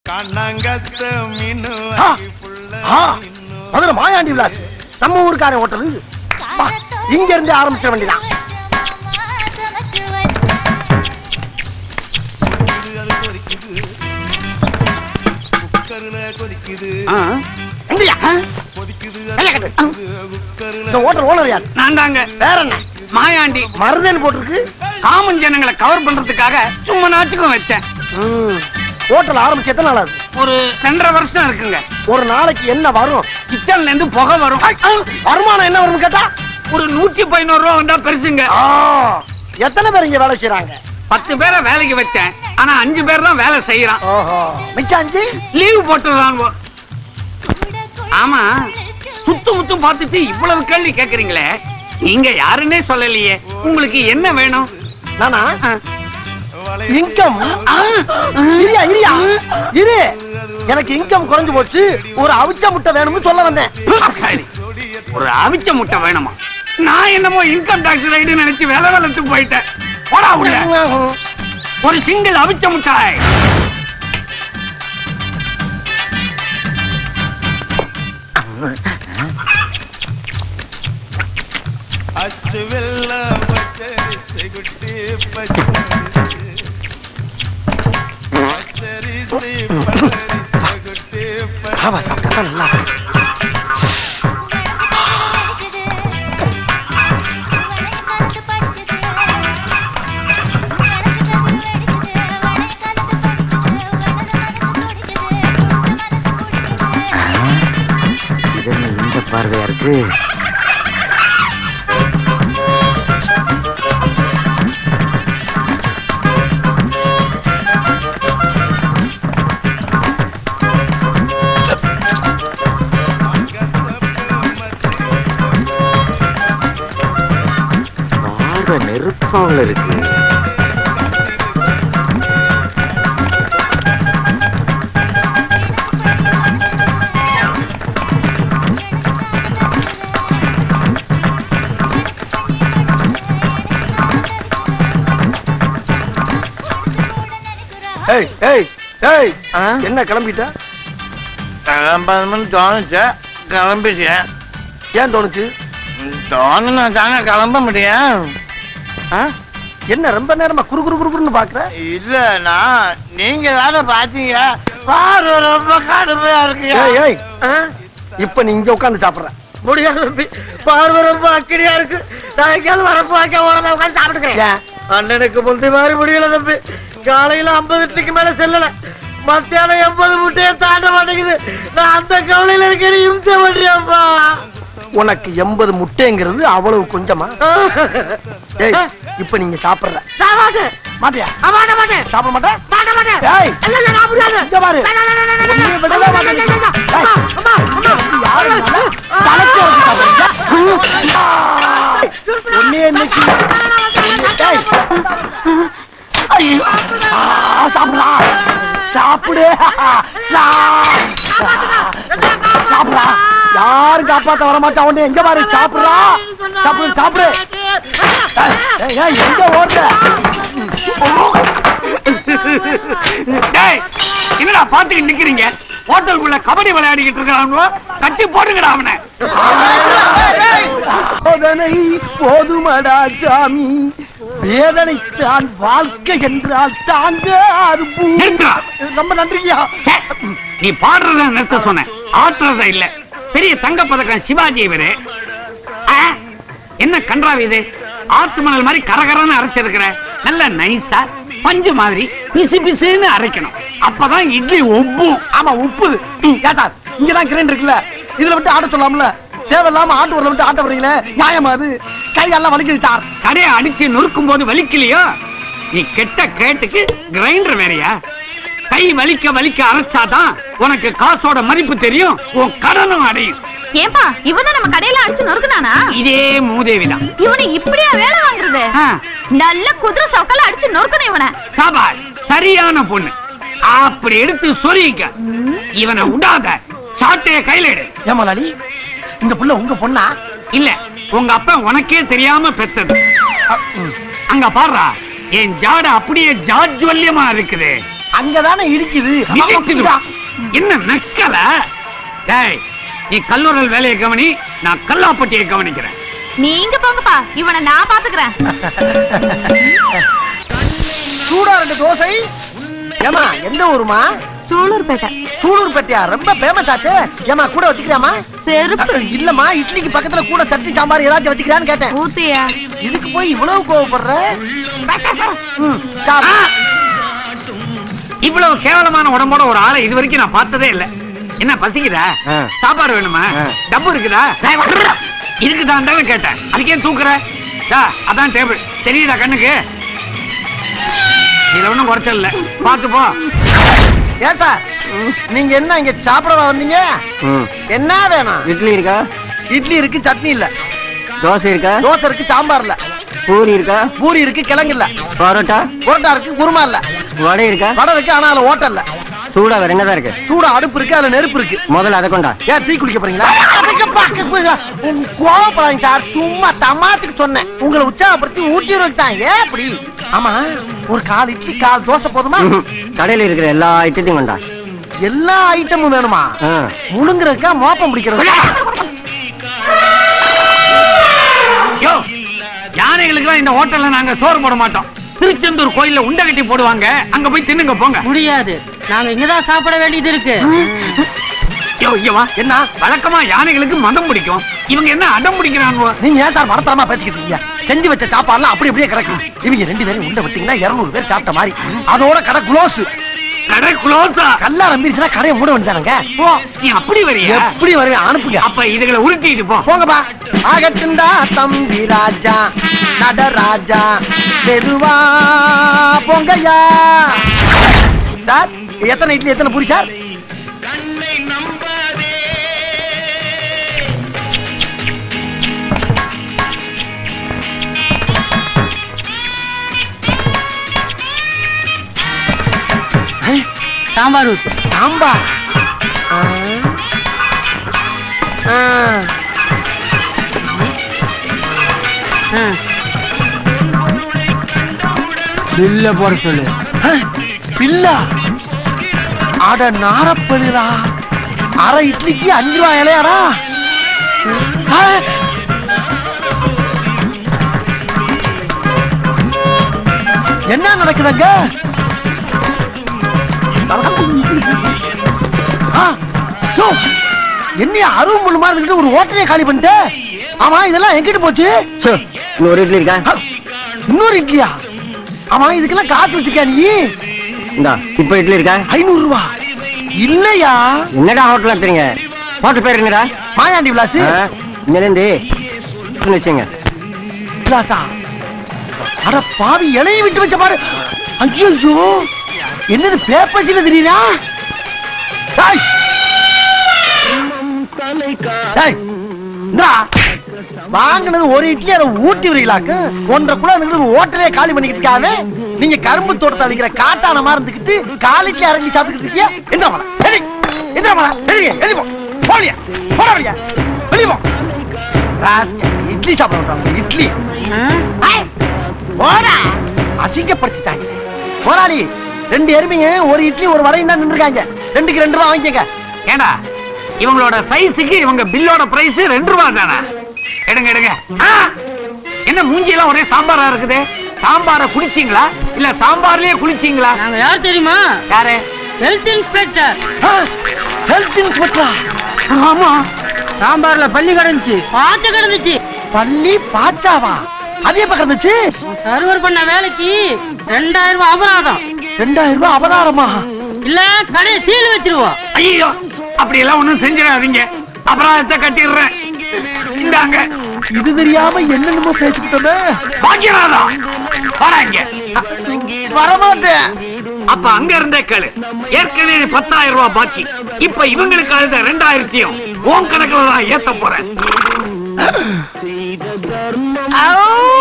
கண்ணங்கத்த மீனு ஆ, ஆ, மதுரை மாயாண்டி விலாஸ் நம்ம ஊருக்காரன் ஹோட்டல் வா, இங்க இருந்து ஆரம்பிச்சிட வேண்டியதான் அது கொதிக்குது குக்கர்ல கொதிக்குது எங்கயா கொதிக்குது கையை அது கட்டு. கொதிக்குது குக்கர்ல இந்த ஹோட்டல் ஓனர் யார் நான் தாங்க வேற என்ன மாயாண்டி மருதன் போட்டிருக்கு காமன் ஜனங்களை கவர் பண்றதுக்காக சும்மா நாச்சுக்கும் வச்சேன் ம், ஹோட்டல் ஆரம்பிச்சு எத்தனை நாள் ஆகுது ஒரு ரெண்டரை வருஷம் இருக்குங்க ஒரு நாளைக்கு என்ன வரும் கிச்சன்ல இருந்து புகை வரும் ஐ, ஆ, வருமானம் என்ன வரும்னு கேட்டா ஒரு நூத்தி பதினோரு ரூபா வந்தா பெருசுங்க ஆ, எத்தனை பேர் இங்க வேலை செய்யறாங்க பத்து பேரை வேலைக்கு வச்சேன் ஆனா அஞ்சு பேர் தான் வேலை செய்யறான் ஓஹோ மிச்சம் அஞ்சு லீவ் போட்டுறான் ஆமா சுத்து முத்தும் பார்த்துட்டு இவ்வளவு கேள்வி கேக்குறீங்களே நீங்க யாருன்னே சொல்லலையே உங்களுக்கு என்ன வேணும் நானா ஆ. இன்கம் இரியா இரியா இரு எனக்கு இன்கம் குறைஞ்சு போச்சு ஒரு அவிச்ச முட்டை வேணும்னு சொல்ல வந்தேன் சரி. ஒரு அவிச்ச முட்டை வேணுமா நான் என்னமோ இன்கம் டாக்ஸ் ரைடு நினைச்சு வேலை வளர்த்து போயிட்டேன் போடா உள்ள ஒரு சிங்கிள் அவிச்ச முட்டாய் அச்சு வெள்ளம் பச்சரிசி குட்டி பச்சரிசி பச்சரிசி பச்சரிசி குட்டி ஆமா சாப்பிட்டா தான் நல்லா இருக்கும். இது என்ன இந்த பார்வையா இருக்கு பார்வை நெருப்பாவில் இருக்கு ஏய் ஏய் ஏய் என்ன கிளம்பிட்ட கிளம்பணும்னு தோணுச்சு கிளம்பிட்டேன் ஏன் தோணுச்சு தோணுனா தானே கிளம்ப முடியும் ஆ? என்ன ரொம்ப நேரமா குறு குறு குறுன்னு பாக்குற இல்லனா நீங்க தானே பாத்தீங்க பார்வை ரொம்ப கடுமையா இருக்கு ஏய் ஏய் ஆ? இப்ப நீ இங்க உட்கார்ந்து சாப்பிடுற முடியாது தம்பி. பார்வை ரொம்ப அக்கடியா இருக்கு நான் எங்கேயாவது வரப்போ அங்க ஓரமா உட்கார்ந்து சாப்பிட்டுக்கிறேன் அண்ணனுக்கு முந்தி மாதிரி முடியல தம்பி காலையில ஐம்பது இட்லிக்கு மேல செல்லல மத்தியானம் எண்பது முட்டையை தாண்ட மாட்டேங்குது நான் அந்த கவலையில இருக்கிற இம்சை பண்றியாப்பா உனக்கு எண்பது முட்டைங்கிறது அவ்வளவு கொஞ்சமா ஏய் இப்ப நீங்க சாப்பிடுற மாட்டியா சாப்பிட மாட்டேன் ஏய், இங்க பாரு. உன்னை விடவே மாட்டேன். ஏய், யாரு இருந்தாலும் தலைக்கு வச்சு சாப்பிடுறியா? உன்னையே இன்னைக்கு ஏய். ஐயோ. ஆ, சாப்பிடுறா சாப்பிடு சா- சாப்பிடுறா யாரும் காப்பாத்த வர மாட்டா உன்னை எங்க பாரு சாப்பிடுறா சாப்பிடு சாப்பிடு ஏய், ஏய், ஏய், எங்க ஓடுற டேய் என்னடா பாத்துக்கிட்டு நிக்கிறீங்க ஹோட்டலுக்குள்ள கபடி விளையாடிக்கிட்டு இருக்கானுவோ கட்டி போடுங்கடா அவனை சோதனை போதுமடா சாமி வேதனை தான் வாழ்க்கை என்றால் தாங்க அது பூ- நிறுத்துடா. ரொம்ப நன்றியா ச்சே, நீ பாடுறத நிறுத்த சொன்ன ஆட்டுறத இல்ல பெரிய தங்க பதக்கம் சிவாஜி இவரு ஆ, என்ன கன்றாவி இது ஆத்து மணல் மாதிரி கரகரன்னு அரைச்சிருக்கிற நல்ல நைஸா பஞ்சு மாதிரி பிசு பிசுன்னு அரைக்கணும் அப்பதான் இட்லி ஒப்பும் ஆமா உப்பு கேட்டா இங்கதான் கிரைண்ட் இருக்குல்ல இதுல விட்டு ஆட்ட சொல்லாமல தேவையில்லாம ஆட்டு ஊர்ல விட்டு ஆட்ட வர்றீங்களே நியாயமா அது கை எல்லாம் வலிக்குது சார் கடையை அடிச்சு நொறுக்கும் போது வலிக்கலையோ நீ கெட்ட கேட்டுக்கு கிரைண்டர் வேறயா கை வலிக்க வலிக்க அரைச்சாதான் உனக்கு காசோட மதிப்பு தெரியும் உன் கடனும் அடையும் ஏப்பா இவன் நம்ம கடையில அடிச்சு நொறுக்குனானா இதே மூதேவிதான் இவனை இப்படியா வேலை வாங்குறது ஆ, நல்ல குதிரை சவுக்கல அடிச்சு நொறுக்கணும் இவனை சபாஷ் சரியான பொண்ணு அப்படி எடுத்து சொல்லிக்க இவனை விடாத சாட்டைய கையில எடு ஏமாலாளி இந்த புள்ள உங்க பொண்ணா இல்ல உங்க அப்பா உனக்கே தெரியாம பெத்தது அங்க பாருடா என் ஜாட அப்படியே ஜாஜ்வல்யமா இருக்குது அங்கதானே இடிக்குது மிதிக்குது. என்ன நக்கல டேய் நீ கல்லூரல் வேலையை கவனி நான் கல்லாப்பட்டியை கவனிக்கிறேன் நீங்க போங்கப்பா இவனை நான் பாத்துக்கிறேன் சூடா ரெண்டு தோசை ஏமா எந்த ஊருமா சூலூர்பேட்டை சூலூர்பேட்டையா ரொம்ப ஃபேமஸ் ஆச்சு ஏமா கூட வச்சுக்கிறியாமா செருப்பு இல்லம்மா இட்லிக்கு பக்கத்துல கூட சட்னி சாம்பார் ஏதாச்சும் வச்சுக்கிறான்னு கேட்டேன் ஊத்தியா இதுக்கு போய் இவ்வளவு கோவப்படுற ம், சாப்பிடு. இவ்வளவு கேவலமான உடம்போட ஒரு ஆளை இது வரைக்கும் நான் பார்த்ததே இல்ல என்ன பசிக்குதா ஆ. சாப்பாடு வேணுமா ஆ. டப்பு இருக்குதா இருக்குதான் தானே கேட்டேன் அதுக்கே தூக்குற டா, அதான் டேபிள் தெரியுதா கண்ணுக்கு இதுல ஒண்ணும் குறைச்சல் இல்ல பாத்து போ ஏன் சார் நீங்க என்ன இங்க சாப்பிடவா வந்தீங்க என்ன வேணும் இட்லி இருக்கா இட்லி இருக்கு சட்னி இல்ல தோசை இருக்கா தோசை இருக்கு சாம்பார் இல்ல பூரி இருக்கா பூரி இருக்கு கிழங்கு இல்ல பரோட்டா புரோட்டா இருக்கு குருமா இல்ல வடை இருக்கா வடை இருக்கு ஆனா அதுல ஓட்டல் இல்ல சூடா வேற என்னதான் இருக்கு சூடா அடுப்பு இருக்கு அதுல நெருப்பு இருக்கு முதல்ல அதை கொண்டா ஏன் டீ குடிக்க போறீங்களா அதுக்கு பக்கத்து போய் உங்க கோவப்படாதீங்க சார் சும்மா தமாத்துக்கு சொன்னேன் உங்களை உற்சாகப்படுத்தி ஊட்டி தான் ஏன் அப்படி ஆமா ஒரு கால் இட்லி கால் தோசை போதுமா ம்ஹும். கடையில இருக்கிற எல்லா ஐட்டத்தையும் கொண்டா எல்லா ஐட்டமும் வேணுமா ஆ. முழுங்குறதுக்கா மோப்பம் பிடிக்கிறது யோ யானைகளுக்கு இந்த ஹோட்டல்ல நாங்க சோறு போட மாட்டோம் திருச்செந்தூர் கோயில்ல உண்டை கட்டி போடுவாங்க அங்க போய் தின்னுங்க போங்க முடியாது நாங்க இங்கதான் சாப்பிட வேண்டியது இருக்கு யோ இங்க வா என்ன வழக்கமா யானைகளுக்கு மதம் பிடிக்கும் இவங்க என்ன அடம் பிடிக்கிறாங்க நீங்க ஏன் சார் மரத்தரமா பேசிக்கிட்டு இருக்கீங்க செஞ்சு வச்ச சாப்பாடுலாம் அப்படி அப்படியே கிடக்கு இவங்க ரெண்டு பேரும் உண்டை விட்டீங்கன்னா இருநூறு பேர் சாப்பிட்ட மாதிரி அதோட கடை க்ளோஸ் கடை க்ளோஸா கல்லா நம்பிருச்சுன்னா கடையை மூட வேண்டியதானங்க போ நீ அப்படி வரியா எப்படி வருவேன் அனுப்புங்க அப்ப இதுகளை உருட்டிட்டு போ போங்கப்பா ஆகட்டுண்டா தம்பி ராஜா நடராஜா மெதுவா போங்கய்யா சார் எத்தனை இட்லி எத்தனை பூரி சார் சாம்பார் ஊத்து சாம்பார் ஆ. ஆ. பில்ல போட சொல்லு ஆ, பில்லா அட நாரப்படுறா அரை இட்லிக்கு அஞ்சு ரூபாய் இலையாடா ஆ. என்ன நடக்குதுங்க ஆ, யோ, என்னைய அருவு முள்ளு மாதிரி இருக்கு ஒரு ஹோட்டலே காலி பண்ணிட்டு ஆமா இதெல்லாம் எங்கிட்டு போச்சு சோ, இன்னொரு இட்லி இருக்கா ஆ, இன்னொரு இட்லியா ஆமா இதுக்கெல்லாம் காசு வச்சிருக்கியா நீ இந்தா இப்ப இட்லி இருக்கா ஐநூறு ரூபா இல்லையா என்னடா ஹோட்டல் எடுத்துறீங்க ஹோட்டல் பேர் என்னடா மாயாண்டி விலாஸ் ஆ, இன்னிலேந்து வச்சுங்க விலாசா அட பாவி இலையை விட்டு வச்ச பாரு ஐயோ என்னது பேப்பர்ஸ்ல தெரியுதா டேய். டேய், இந்தா. வாங்கினது ஒரு இட்லி அதை ஊட்டி வரீங்களாக்கு ஒன்றரை கூட இருந்து ஓட்டலே காலி பண்ணிக்கிட்டு இருக்காவே நீங்க கரும்பு தோட்டத்தை அழிக்கிற காட்டான மாதிரி இருந்துக்கிட்டு கால் இட்லி அரங்கி சாப்பிட்டுக்கிட்டு இருக்கியா எந்த மலை சரி எந்த மலை சரி எழுதி போ போலியா போட வழியா வெளிய போ ராஸ்கல், இட்லி சாப்பிட விட்டாங்க இட்லி ஐய், போடா அசிங்கப்படுத்திட்டாங்க போராளி ரெண்டு எருமைங்க ஒரு இட்லி ஒரு வடையும் தான் நின்றுருக்காங்க ரெண்டுக்கு ரெண்டு ரூபா வாங்கிக்கங்க ஏண்டா இவங்களோட சைஸுக்கு இவங்க பில்லோட பிரைஸ் ரெண்டு ரூபாய் தானே எடுங்க எடுங்க ஆ! என்ன மூஞ்சியெல்லாம் ஒரே சாம்பாரா இருக்குது சாம்பார குளிச்சீங்களா இல்ல சாம்பார்லயே குளிச்சீங்களா நாங்க யார் தெரியுமா யாரு ஹெல்த் இன்ஸ்பெக்டர் ஹெல்த் இன்ஸ்பெக்டரா ஆமா சாம்பார்ல பள்ளி கிடந்துச்சு பாத்து கிடந்துச்சு பள்ளி பாச்சாவா அது எப்ப கிடந்துச்சு சர்வர் பண்ண வேலைக்கு ரெண்டாயிரம் ரூபாய் அபராதம் ரெண்டாயிரம் ரூபாய் அபராரமா இல்ல கடையை சீல் வச்சிருவோம் ஐயோ அப்படி எல்லாம் ஒண்ணும் செஞ்சிடாதீங்க அபராதத்தை கட்டிடுறேன் இந்தாங்க இது தெரியாம என்னென்னமோ பேசிக்கிட்டோமே பாக்கியராதா போறாங்க வரமாட்டேன் அப்ப அங்க இருந்தே கேளு ஏற்கனவே பத்தாயிரம் ரூபாய் பாக்கி இப்ப இவங்களுக்கு அழுத ரெண்டாயிரத்தையும் உன் கணக்குல தான் ஏத்த போறேன் ஆ